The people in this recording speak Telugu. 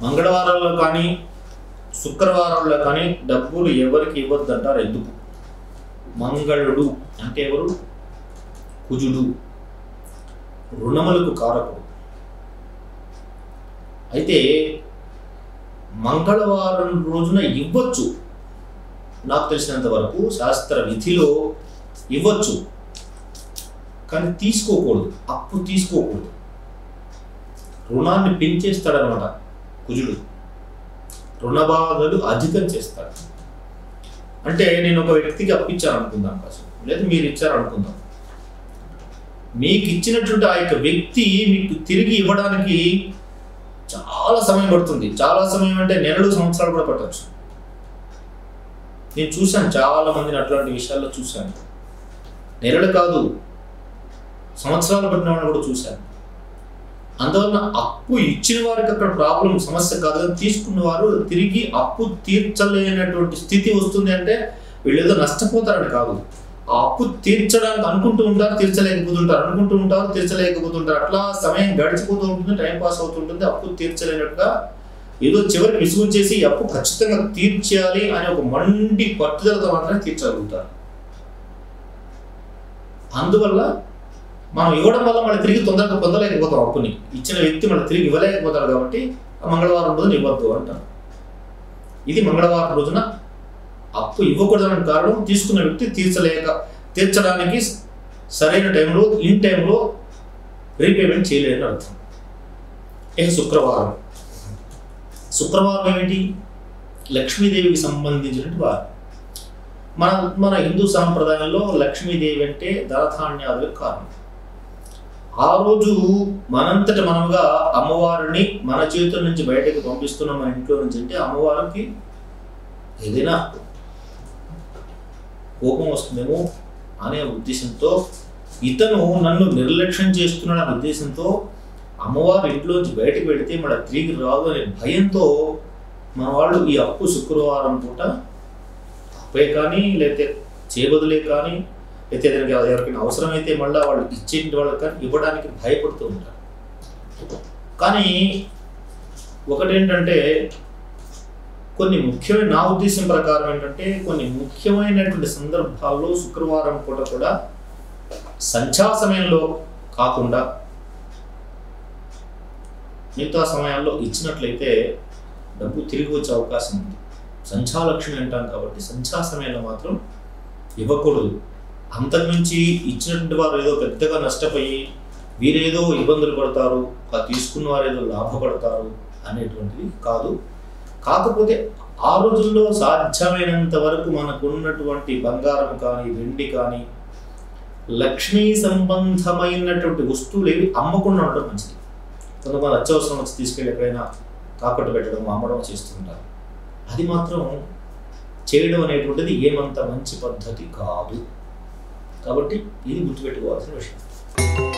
మంగళవారాల్లో కానీ శుక్రవారాల్లో కానీ డబ్బులు ఎవరికి ఇవ్వద్దంటారు ఎందుకు మంగళుడు అంటే ఎవరు కుజుడు రుణములకు కారకుడు అయితే మంగళవారం రోజున ఇవ్వచ్చు నాకు తెలిసినంత వరకు శాస్త్ర విధిలో ఇవ్వచ్చు కానీ తీసుకోకూడదు అప్పు తీసుకోకూడదు రుణాన్ని పెంచేస్తాడనమాట కుజుడు రుణ బాధలు అధికం చేస్తాడు అంటే నేను ఒక వ్యక్తికి అప్పిచ్చాను అనుకుందాం కాసు లేదా మీరు ఇచ్చారు అనుకుందాం మీకు ఇచ్చినటువంటి ఆ యొక్క వ్యక్తి మీకు తిరిగి ఇవ్వడానికి చాలా సమయం పడుతుంది చాలా సమయం అంటే నెలలు సంవత్సరాలు కూడా పట్టవచ్చు నేను చూశాను చాలా మందిని అట్లాంటి విషయాల్లో చూశాను నెలలు కాదు సంవత్సరాలు పట్టిన వాళ్ళని కూడా చూశాను అందువలన అప్పు ఇచ్చిన వారికి అక్కడ ప్రాబ్లం సమస్య కాదు కానీ తీసుకున్న వారు తిరిగి అప్పు తీర్చలేనటువంటి స్థితి వస్తుంది అంటే వీళ్ళు ఏదో నష్టపోతారని కాదు ఆ అప్పు తీర్చడానికి అనుకుంటూ ఉంటారు తీర్చలేకపోతుంటారు అనుకుంటూ ఉంటారు తీర్చలేకపోతుంటారు అట్లా సమయం గడిచిపోతూ ఉంటుంది టైం పాస్ అవుతుంటుంది అప్పు తీర్చలేనట్టుగా ఏదో చివరికి విసుగు చేసి ఈ అప్పు ఖచ్చితంగా తీర్చేయాలి అనే ఒక మండి పట్టుదలతో మాత్రమే తీర్చగలుగుతారు అందువల్ల మనం ఇవ్వడం వల్ల మళ్ళీ తిరిగి తొందరగా పొందలేకపోతాం అప్పుని ఇచ్చిన వ్యక్తి మళ్ళీ తిరిగి ఇవ్వలేకపోతాడు కాబట్టి ఆ మంగళవారం రోజున ఇవ్వద్దు అంటారు ఇది మంగళవారం రోజున అప్పు ఇవ్వకూడదనే కారణం తీసుకున్న వ్యక్తి తీర్చలేక తీర్చడానికి సరైన టైంలో ఇన్ టైంలో రీపేమెంట్ చేయలేదని అర్థం ఇక శుక్రవారం శుక్రవారం ఏమిటి లక్ష్మీదేవికి సంబంధించినటువంటి వారం మన మన హిందూ సాంప్రదాయంలో లక్ష్మీదేవి అంటే ధనధాన్యాదులకు కారణం ఆ రోజు మనంతట మనముగా అమ్మవారిని మన చేతుల నుంచి బయటకు పంపిస్తున్నాం మన ఇంట్లో నుంచి అంటే అమ్మవారికి ఏదైనా కోపం వస్తుందేమో అనే ఉద్దేశంతో ఇతను నన్ను నిర్లక్ష్యం చేస్తున్నాడు అనే ఉద్దేశంతో అమ్మవారు ఇంట్లోంచి బయటకు వెళితే మళ్ళీ తిరిగి రాదు అనే భయంతో మన వాళ్ళు ఈ అప్పు శుక్రవారం పూట అప్పే కానీ లేకపోతే చేబదులే కానీ లేకపోతే ఏదైనా ఎవరికైనా అవసరమైతే మళ్ళీ వాళ్ళు ఇచ్చే వాళ్ళకి కానీ ఇవ్వడానికి భయపడుతూ ఉంటారు కానీ ఒకటేంటంటే కొన్ని ముఖ్యమైన నా ఉద్దేశం ప్రకారం ఏంటంటే కొన్ని ముఖ్యమైనటువంటి సందర్భాల్లో శుక్రవారం పూట కూడా సంధ్యా సమయంలో కాకుండా మిగతా సమయాల్లో ఇచ్చినట్లయితే డబ్బు తిరిగి వచ్చే అవకాశం ఉంది సంధ్యాలక్ష్మి అంటాం కాబట్టి సంధ్యా సమయంలో మాత్రం ఇవ్వకూడదు అంతకుమించి ఇచ్చినటువంటి వారు ఏదో పెద్దగా నష్టపోయి వీరేదో ఇబ్బందులు పడతారు ఆ తీసుకున్న వారు ఏదో లాభపడతారు అనేటువంటిది కాదు కాకపోతే ఆ రోజుల్లో సాధ్యమైనంత వరకు మనకు ఉన్నటువంటి బంగారం కానీ వెండి కానీ లక్ష్మీ సంబంధమైనటువంటి వస్తువులు ఏవి అమ్మకుండా ఉండడం మంచిది కొంతమంది అత్యవసరం వచ్చి తీసుకెళ్ళి ఎక్కడైనా తాకట్టు పెట్టడం అమ్మడం చేస్తుంటారు అది మాత్రం చేయడం అనేటువంటిది ఏమంత మంచి పద్ధతి కాదు కాబట్టి ఇది గుర్తుపెట్టుకోవాల్సిన విషయం